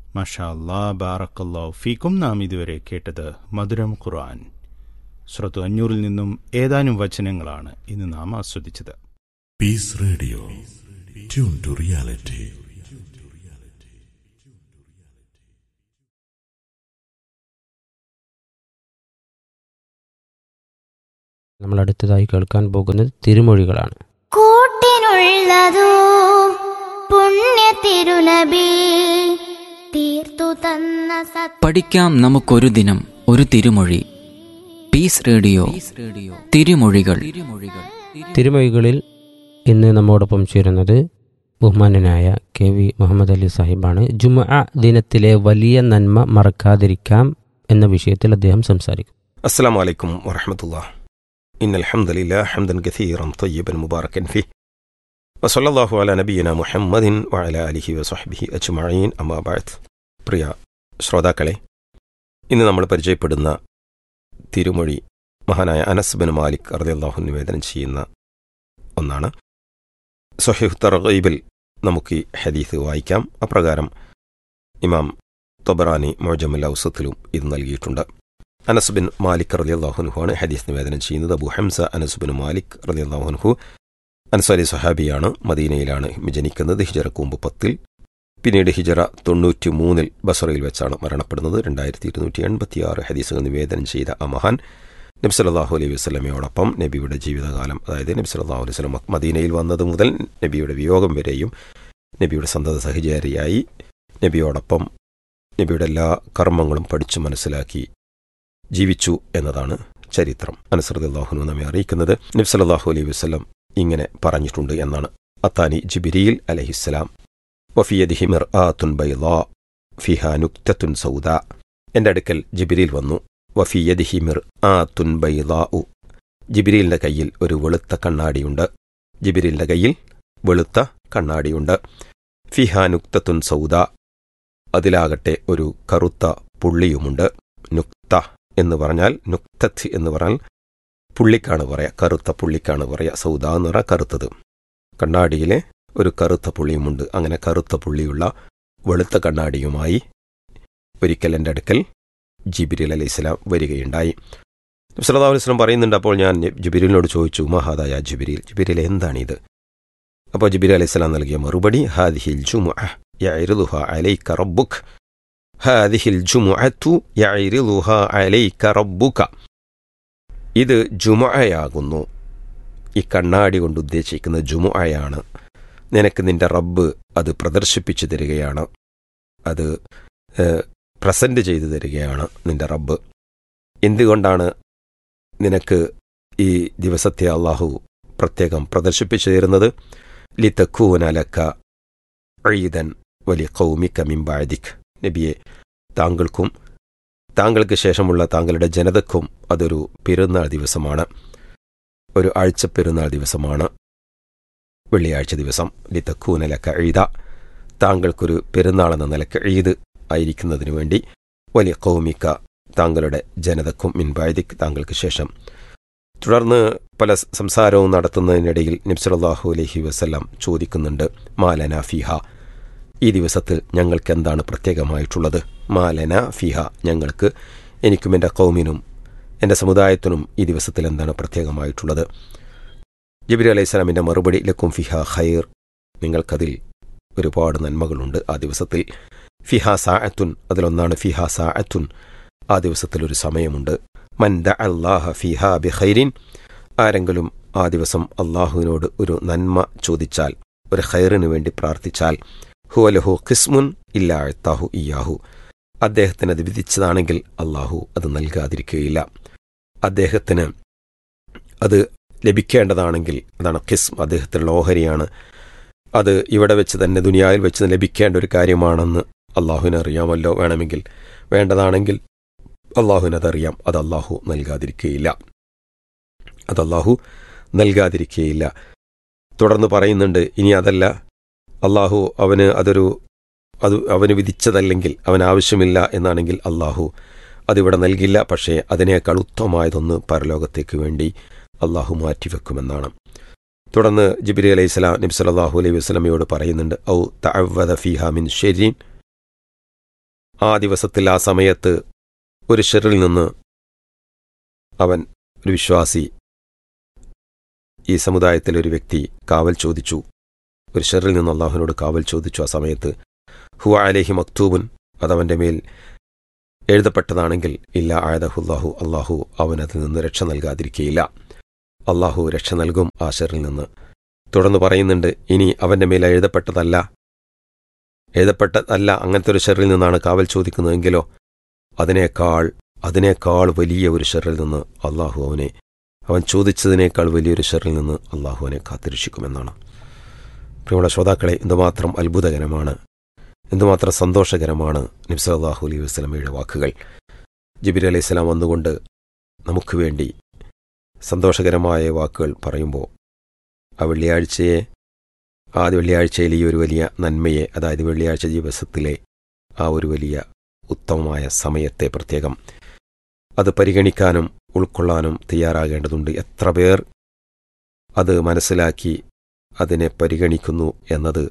മഷാ അല്ലാ ബാറക്കല്ലാ ഫീക്കും നാം ഇതുവരെ കേട്ടത് മധുരം ഖുർആൻ ശ്രോത്തു അഞ്ഞൂറിൽ നിന്നും ഏതാനും വചനങ്ങളാണ് ഇന്ന് നാം ആസ്വദിച്ചത് peace radio tune to reality നമ്മൾ അടുത്തതായി കേൾക്കാൻ പോകുന്നത് തിരുമൊഴികളാണ് കൂട്ടിനുള്ളതോ പുണ്യ തിരുനബി തീർത്തു തന്ന സത് പഠിക്കാം നമുക്കൊരു ദിനം ഒരു തിരുമൊഴി പീസ് റേഡിയോ തിരുമൊഴികൾ തിരുമൊഴികളിൽ ഇന്ന് നമ്മോടൊപ്പം ചേരുന്നത് ബഹുമാനനായ കെ വി മുഹമ്മദ് അലി സാഹിബാണ് ജുമ ദിനത്തിലെ വലിയ നന്മ മറക്കാതിരിക്കാം എന്ന വിഷയത്തിൽ അദ്ദേഹം സംസാരിക്കും السلام عليكم ورحمة الله إن الحمد لله حمدا كثيرا طيبا مباركا فيه وصلى الله على نبينا محمد وعلى آله وصحبه أجمعين أما بعد പ്രിയ ശ്രോതാക്കളെ ഇന്ന് നമ്മൾ പരിചയപ്പെടുന്ന തിരുമൊഴി മഹാനായ അനസ് ബിൻ മാലിക് റളിയല്ലാഹു നിവേദനം ചെയ്യുന്ന ഒന്നാണ് സൊഹീഹ് തർഗീബിൽ നമുക്ക് ഈ ഹദീസ് വായിക്കാം അപ്രകാരം ഇമാം തൊബറാനി മൊജമുൽ ഔസത്തിലും ഇത് നൽകിയിട്ടുണ്ട് അനസ് ബിൻ മാലിക് റളിയല്ലാഹുൻഹു ആണ് ഹദീസ് നിവേദനം ചെയ്യുന്നത് Abu Hamza Anas bin Malik റളിയല്ലാഹുൻഹു അൻസാരി സഹാബിയാണ് മദീനയിലാണ് ജനിക്കുന്നത് ഹിജറ കൂമ്പ് പത്തിൽ പിന്നീട് ഹിജറ തൊണ്ണൂറ്റി മൂന്നിൽ ബസറയിൽ വെച്ചാണ് മരണപ്പെടുന്നത് രണ്ടായിരത്തി ഇരുന്നൂറ്റി എൺപത്തിയാറ് ഹദീസുകൾ നിവേദനം ചെയ്ത ആ മഹാൻ നബി സല്ലല്ലാഹു അലൈഹി വസല്ലമയോടൊപ്പം നബിയുടെ ജീവിതകാലം അതായത് നബി സല്ലല്ലാഹു അലൈഹി വസല്ലം മദീനയിൽ വന്നത് മുതൽ നബിയുടെ വിയോഗം വരെയും നബിയുടെ സന്തത സഹചാരിയായി നബിയോടൊപ്പം നബിയുടെ എല്ലാ കർമ്മങ്ങളും പഠിച്ചു മനസ്സിലാക്കി ജീവിച്ചു എന്നതാണ് ചരിത്രം അനുസൃതല്ലാഹുനു നമ്മെ അറിയിക്കുന്നത് നബി സല്ലല്ലാഹു അലൈഹി വസല്ലം ഇങ്ങനെ പറഞ്ഞിട്ടുണ്ട് എന്നാണ് അത്താനി ജിബിരിയിൽ അലഹിസ്സലാം വഫിയദിഹി മിർആത്തുൻ ബൈളാ ഫിഹാ നുക്തത്തുൻ സൗദാ എൻ്റെ അടുക്കൽ ജിബിരിയിൽ വന്നു വഫിയദിഹി മിർആത്തുൻ ബൈളാഉ ജിബിരിലിൻ്റെ കയ്യിൽ ഒരു വെളുത്ത കണ്ണാടിയുണ്ട് ജിബിരിലിൻ്റെ കയ്യിൽ വെളുത്ത കണ്ണാടിയുണ്ട് ഫിഹാ നുക്തത്തുൻ സൗദ അതിലാകട്ടെ ഒരു കറുത്ത പുള്ളിയുമുണ്ട് നുക്ത എന്ന് പറഞ്ഞാൽ നുക്തത്ത് എന്ന് പറഞ്ഞാൽ പുള്ളിക്കാണ് പറയാ കറുത്ത പുള്ളിക്കാണ് പറയാ സൗദ എന്ന് പറഞ്ഞാൽ കറുത്തത് കണ്ണാടിയിലെ ഒരു കറുത്ത പുള്ളിയുമുണ്ട് അങ്ങനെ കറുത്ത പുള്ളിയുള്ള വെളുത്ത കണ്ണാടിയുമായി ഒരിക്കൽ എൻ്റെ അടുക്കൽ ജിബിരിൽ അലൈഹി സ്വലാം വരികയുണ്ടായി സല്ലാ അലൈഹി സ്വലം പറയുന്നുണ്ട് അപ്പോൾ ഞാൻ ജിബിരിലിനോട് ചോദിച്ചു മഹാദായ ജിബിരിൽ ജിബിരിൽ എന്താണിത് അപ്പോൾ ജിബിരി അലൈഹി സ്വലാം നൽകിയ മറുപടി ഹാദിഹിൽ ജുമുഅ യഅരിദുഹ അലൈക റബ്ബുക് ഹാദിഹിൽ ജുമുഅത്തു യഅരിദുഹ അലൈക റബ്ബുക ഇത് ജുമുഅയാകുന്നു ഈ കണ്ണാടി കൊണ്ട് ഉദ്ദേശിക്കുന്നത് ജുമുഅയാണ് നിനക്ക് നിന്റെ റബ്ബ് അത് പ്രദർശിപ്പിച്ചു തരികയാണ് അത് പ്രസന്റ് ചെയ്തു തരികയാണ് നിന്റെ റബ്ബ് എന്തുകൊണ്ടാണ് നിനക്ക് ഈ ദിവസത്തെ അള്ളാഹു പ്രത്യേകം പ്രദർശിപ്പിച്ചു തരുന്നത് ലിത്തക്കൂനലക്ക ഈദൻ വലിയ കൗമിക്ക മിംബാദിക് നബിയെ താങ്കൾക്കും താങ്കൾക്ക് ശേഷമുള്ള താങ്കളുടെ ജനതക്കും അതൊരു പെരുന്നാൾ ദിവസമാണ് ഒരു ആഴ്ച പെരുന്നാൾ ദിവസമാണ് വെള്ളിയാഴ്ച ദിവസം ലിത്തക്കൂനലക്ക ഈദ താങ്കൾക്കൊരു പെരുന്നാൾ എന്ന നിലക്ക് ഈദ് ആയിരിക്കുന്നതിനു വേണ്ടി വലിയ കൗമിക്ക താങ്കളുടെ ജനതക്കും മിൻബായദിക് താങ്കൾക്ക് ശേഷം തുടർന്ന് പല സംസാരവും നടത്തുന്നതിനിടയിൽ നിബ്സലാഹു അലഹി വസ്ല്ലാം ചോദിക്കുന്നുണ്ട് മാലന ഫിഹ ഈ ദിവസത്തിൽ ഞങ്ങൾക്ക് എന്താണ് പ്രത്യേകമായിട്ടുള്ളത് മാലന ഫിഹ ഞങ്ങൾക്ക് എനിക്കും എൻ്റെ കൗമിനും എൻ്റെ സമുദായത്തിനും ഈ ദിവസത്തിൽ എന്താണ് പ്രത്യേകമായിട്ടുള്ളത് ജബിരി അലൈഹി സ്വലാമിൻ്റെ മറുപടി ലക്കും ഫിഹ ഖൈർ നിങ്ങൾക്കതിൽ ഒരുപാട് നന്മകളുണ്ട് ആ ദിവസത്തിൽ ഫിഹ സാഅത്തുൻ അതിലൊന്നാണ് ഫിഹ സാഅത്തുൻ ആ ദിവസത്തിൽ ഒരു സമയമുണ്ട് മന്ദ അള്ളാഹ ഫിഹ ബിഖൈരിൻ ആരെങ്കിലും ആ ദിവസം അള്ളാഹുവിനോട് ഒരു നന്മ ചോദിച്ചാൽ ഒരു ഖൈറിന് വേണ്ടി പ്രാർത്ഥിച്ചാൽ ഹുവലഹു ഖിസ്മുൻ ഇല്ലാത്താഹു ഇയാഹു അദ്ദേഹത്തിന് അത് വിധിച്ചതാണെങ്കിൽ അള്ളാഹു അത് നൽകാതിരിക്കുകയില്ല അദ്ദേഹത്തിന് അത് ലഭിക്കേണ്ടതാണെങ്കിൽ അതാണ് ഖിസ്ം അദ്ദേഹത്തിനുള്ള ഓഹരിയാണ് അത് ഇവിടെ വെച്ച് തന്നെ ദുനിയാവിൽ വെച്ച് ലഭിക്കേണ്ട ഒരു കാര്യമാണെന്ന് അള്ളാഹുവിന് അറിയാമല്ലോ വേണമെങ്കിൽ വേണ്ടതാണെങ്കിൽ അള്ളാഹുവിന് അതറിയാം അത് അള്ളാഹു നൽകാതിരിക്കുകയില്ല അത് അള്ളാഹു നൽകാതിരിക്കുകയില്ല തുടർന്ന് പറയുന്നുണ്ട് ഇനി അതല്ല അള്ളാഹു അവന് അതൊരു അത് അവന് വിധിച്ചതല്ലെങ്കിൽ അവൻ ആവശ്യമില്ല എന്നാണെങ്കിൽ അള്ളാഹു അതിവിടെ നൽകില്ല പക്ഷേ അതിനേക്കാൾ ഉത്തമമായതൊന്ന് പരലോകത്തേക്ക് വേണ്ടി അള്ളാഹു മാറ്റിവെക്കുമെന്നാണ് തുടർന്ന് ജിബിരി അലൈഹി സ്വലാം നബി സല്ലാഹു അലൈഹി വസ്ലമയോട് പറയുന്നുണ്ട് ഔ തഅവദ ഫിഹ മിൻ ഷെരീൻ ആ ദിവസത്തിൽ ആ സമയത്ത് ഒരു ഷെറിൽ നിന്ന് അവൻ ഒരു വിശ്വാസി ഈ സമുദായത്തിലെ ഒരു വ്യക്തി കാവൽ ചോദിച്ചു ഒരു ഷെറിൽ നിന്ന് അള്ളാഹുവിനോട് കാവൽ ചോദിച്ചു ആ സമയത്ത് ഹുവ അലേഹി മക്തൂബുൻ അതവൻ്റെ മേൽ എഴുതപ്പെട്ടതാണെങ്കിൽ ഇല്ല ആയതഹുല്ലാഹു അള്ളാഹു അവനതിൽ നിന്ന് രക്ഷ നൽകാതിരിക്കുകയില്ല അള്ളാഹു രക്ഷ നൽകും ആ ഷെറിൽ നിന്ന് തുടർന്ന് പറയുന്നുണ്ട് ഇനി അവൻ്റെ മേൽ എഴുതപ്പെട്ടതല്ല എഴുതപ്പെട്ടതല്ല അങ്ങനത്തെ ഒരു ഷെറിൽ നിന്നാണ് കാവൽ ചോദിക്കുന്നതെങ്കിലോ അതിനേക്കാൾ അതിനേക്കാൾ വലിയ ഒരു ഷെറിൽ നിന്ന് അള്ളാഹു അവനെ അവൻ ചോദിച്ചതിനേക്കാൾ വലിയൊരു ഷെറിൽ നിന്ന് അള്ളാഹു അവനെ കാത്തിരക്ഷിക്കുമെന്നാണ് പ്രിയമുള്ള ശ്രോതാക്കളെ എന്തുമാത്രം അത്ഭുതകരമാണ് എന്തുമാത്രം സന്തോഷകരമാണ് നിബ്സ അള്ളാഹു അലൈഹി വസ്ലമയുടെ വാക്കുകൾ ജിബിർ അലൈഹി സ്വലാം വന്നുകൊണ്ട് നമുക്ക് വേണ്ടി സന്തോഷകരമായ വാക്കുകൾ പറയുമ്പോൾ ആ വെള്ളിയാഴ്ചയെ ആ വെള്ളിയാഴ്ചയിലെ ഈ ഒരു വലിയ നന്മയെ അതായത് വെള്ളിയാഴ്ച ദിവസത്തിലെ ആ ഒരു വലിയ ഉത്തമമായ സമയത്തെ പ്രത്യേകം അത് പരിഗണിക്കാനും ഉൾക്കൊള്ളാനും തയ്യാറാകേണ്ടതുണ്ട് എത്ര പേർ അത് മനസ്സിലാക്കി അതിനെ പരിഗണിക്കുന്നു എന്നത്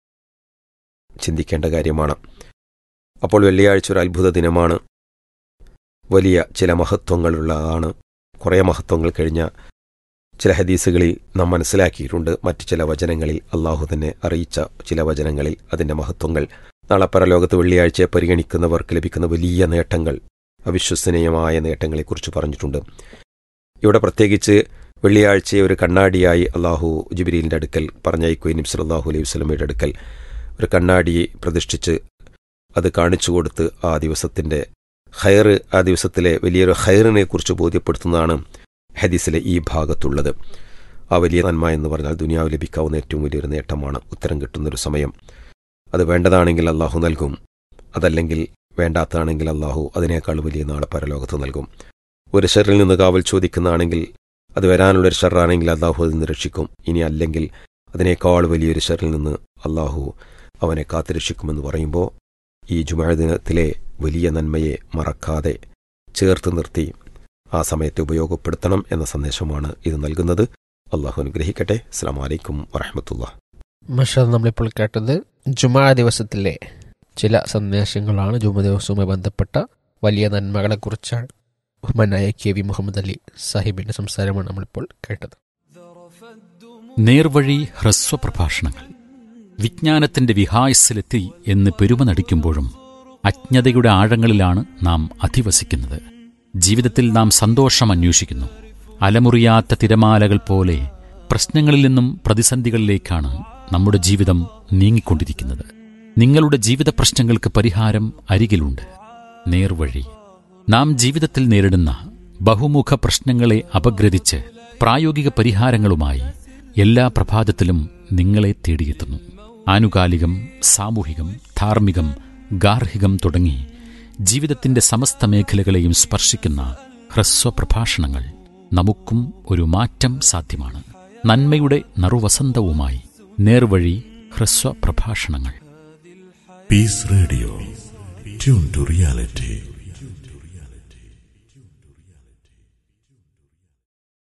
ചിന്തിക്കേണ്ട കാര്യമാണ് അപ്പോൾ വെള്ളിയാഴ്ച ഒരു അത്ഭുത ദിനമാണ് വലിയ ചില മഹത്വങ്ങളുള്ളതാണ് കുറേ മഹത്വങ്ങൾ കഴിഞ്ഞ ചില ഹദീസുകളിൽ നാം മനസ്സിലാക്കിയിട്ടുണ്ട് മറ്റ് ചില വചനങ്ങളിൽ അള്ളാഹു തന്നെ അറിയിച്ച ചില വചനങ്ങളിൽ അതിൻ്റെ മഹത്വങ്ങൾ നാളെ പരലോകത്ത് വെള്ളിയാഴ്ചയെ പരിഗണിക്കുന്നവർക്ക് ലഭിക്കുന്ന വലിയ നേട്ടങ്ങൾ അവിശ്വസനീയമായ നേട്ടങ്ങളെക്കുറിച്ച് പറഞ്ഞിട്ടുണ്ട് ഇവിടെ പ്രത്യേകിച്ച് വെള്ളിയാഴ്ചയെ ഒരു കണ്ണാടിയായി അള്ളാഹു ജുബിരീലിൻ്റെ അടുക്കൽ പറഞ്ഞയക്കുകയും നിബ്സ് അള്ളാഹു അലൈഹി വസ്ലമയുടെ അടുക്കൽ ഒരു കണ്ണാടിയെ പ്രതിഷ്ഠിച്ച് അത് കാണിച്ചു കൊടുത്ത് ആ ദിവസത്തിൻ്റെ ഹയർ ആ ദിവസത്തിലെ വലിയൊരു ഹയറിനെ കുറിച്ച് ബോധ്യപ്പെടുത്തുന്നതാണ് ഹദീസിലെ ഈ ഭാഗത്തുള്ളത് ആ വലിയ നന്മ എന്ന് പറഞ്ഞാൽ ദുനിയാവ് ലഭിക്കാവുന്ന ഏറ്റവും വലിയൊരു നേട്ടമാണ് ഉത്തരം കിട്ടുന്നൊരു സമയം അത് വേണ്ടതാണെങ്കിൽ അള്ളാഹു നൽകും അതല്ലെങ്കിൽ വേണ്ടാത്തതാണെങ്കിൽ അള്ളാഹു അതിനേക്കാൾ വലിയ നാളെ പരലോകത്ത് നൽകും ഒരു ഷെറിൽ നിന്ന് കാവൽ ചോദിക്കുന്നതാണെങ്കിൽ അത് വരാനുള്ളൊരു ഷെറാണെങ്കിൽ അള്ളാഹു അതിൽ നിന്ന് രക്ഷിക്കും ഇനി അല്ലെങ്കിൽ അതിനേക്കാൾ വലിയൊരു ഷെറിൽ നിന്ന് അള്ളാഹു അവനെ കാത്തുരക്ഷിക്കുമെന്ന് പറയുമ്പോൾ ഈ ജുമാ ദിനത്തിലെ വലിയ നന്മയെ മറക്കാതെ ചേർത്ത് നിർത്തി ആ സമയത്തെ ഉപയോഗപ്പെടുത്തണം എന്ന സന്ദേശമാണ് ഇത് നൽകുന്നത് അള്ളാഹു അനുഗ്രഹിക്കട്ടെ അസ്സാം വലൈക്കും വറഹമത്തുള്ള മഷാദ് നമ്മളിപ്പോൾ കേട്ടത് ജുമാ ദിവസത്തിലെ ചില സന്ദേശങ്ങളാണ് ജുമ ദിവസവുമായി ബന്ധപ്പെട്ട വലിയ നന്മകളെക്കുറിച്ചാണ് ബഹുമാനായ കെ വി മുഹമ്മദ് അലി സാഹിബിന്റെ സംസാരമാണ് നമ്മളിപ്പോൾ കേട്ടത് നേർവഴി ഹ്രസ്വ പ്രഭാഷണങ്ങൾ വിജ്ഞാനത്തിന്റെ വിഹായസിലെത്തി എന്ന് പെരുമ നടിക്കുമ്പോഴും അജ്ഞതയുടെ ആഴങ്ങളിലാണ് നാം അധിവസിക്കുന്നത് ജീവിതത്തിൽ നാം സന്തോഷം അന്വേഷിക്കുന്നു അലമുറിയാത്ത തിരമാലകൾ പോലെ പ്രശ്നങ്ങളിൽ നിന്നും പ്രതിസന്ധികളിലേക്കാണ് നമ്മുടെ ജീവിതം നീങ്ങിക്കൊണ്ടിരിക്കുന്നത് നിങ്ങളുടെ ജീവിത പ്രശ്നങ്ങൾക്ക് പരിഹാരം അരികിലുണ്ട് നേർവഴി നാം ജീവിതത്തിൽ നേരിടുന്ന ബഹുമുഖ പ്രശ്നങ്ങളെ അപഗ്രഥിച്ച് പ്രായോഗിക പരിഹാരങ്ങളുമായി എല്ലാ പ്രഭാതത്തിലും നിങ്ങളെ തേടിയെത്തുന്നു ആനുകാലികം സാമൂഹികം ധാർമ്മികം ഗാർഹികം തുടങ്ങി ജീവിതത്തിന്റെ സമസ്ത മേഖലകളെയും സ്പർശിക്കുന്ന ഹ്രസ്വ പ്രഭാഷണങ്ങൾ നമുക്കും ഒരു മാറ്റം സാധ്യമാണ് നന്മയുടെ നറുവസന്തവുമായി നേർവഴി ഹ്രസ്വ പ്രഭാഷണങ്ങൾ Peace Radio. Tune to reality.